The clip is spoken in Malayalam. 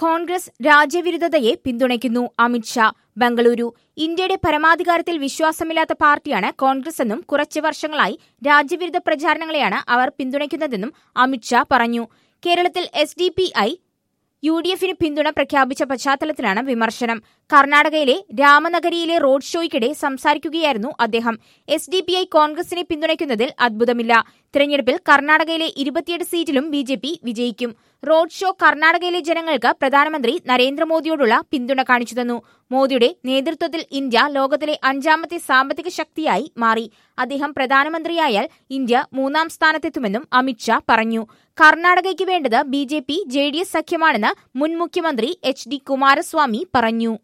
കോൺഗ്രസ് രാജ്യവിരുദ്ധതയെ പിന്തുണയ്ക്കുന്നു അമിത്ഷാ ബംഗളൂരു ഇന്ത്യയുടെ പരമാധികാരത്തിൽ വിശ്വാസമില്ലാത്ത പാർട്ടിയാണ് കോൺഗ്രസ് എന്നും കുറച്ചു വർഷങ്ങളായി രാജ്യവിരുദ്ധ പ്രചാരണങ്ങളെയാണ് അവർ പിന്തുണയ്ക്കുന്നതെന്നും അമിത്ഷാ പറഞ്ഞു കേരളത്തിൽ S D P I U D എഫിന് പിന്തുണ പ്രഖ്യാപിച്ച പശ്ചാത്തലത്തിലാണ് വിമർശനം കർണാടകയിലെ രാമനഗരിയിലെ റോഡ് ഷോയ്ക്കിടെ സംസാരിക്കുകയായിരുന്നു അദ്ദേഹം എസ് ഡി പി ഐ കോൺഗ്രസിനെ പിന്തുണയ്ക്കുന്നതിൽ അത്ഭുതമില്ല തിരഞ്ഞെടുപ്പിൽ കർണാടകയിലെ ഇരുപത്തിയെട്ട് സീറ്റിലും ബി ജെ പി വിജയിക്കും റോഡ് ഷോ കർണാടകയിലെ ജനങ്ങൾക്ക് പ്രധാനമന്ത്രി നരേന്ദ്രമോദിയോടുള്ള പിന്തുണ കാണിച്ചു തന്നു മോദിയുടെ നേതൃത്വത്തിൽ ഇന്ത്യ ലോകത്തിലെ അഞ്ചാമത്തെ സാമ്പത്തിക ശക്തിയായി മാറി അദ്ദേഹം പ്രധാനമന്ത്രിയായാൽ ഇന്ത്യ മൂന്നാം സ്ഥാനത്തെത്തുമെന്നും അമിത്ഷാ പറഞ്ഞു കർണാടകയ്ക്ക് വേണ്ടത് B J P J D S സഖ്യമാണെന്ന് മുൻ മുഖ്യമന്ത്രി എച്ച് ഡി കുമാരസ്വാമി പറഞ്ഞു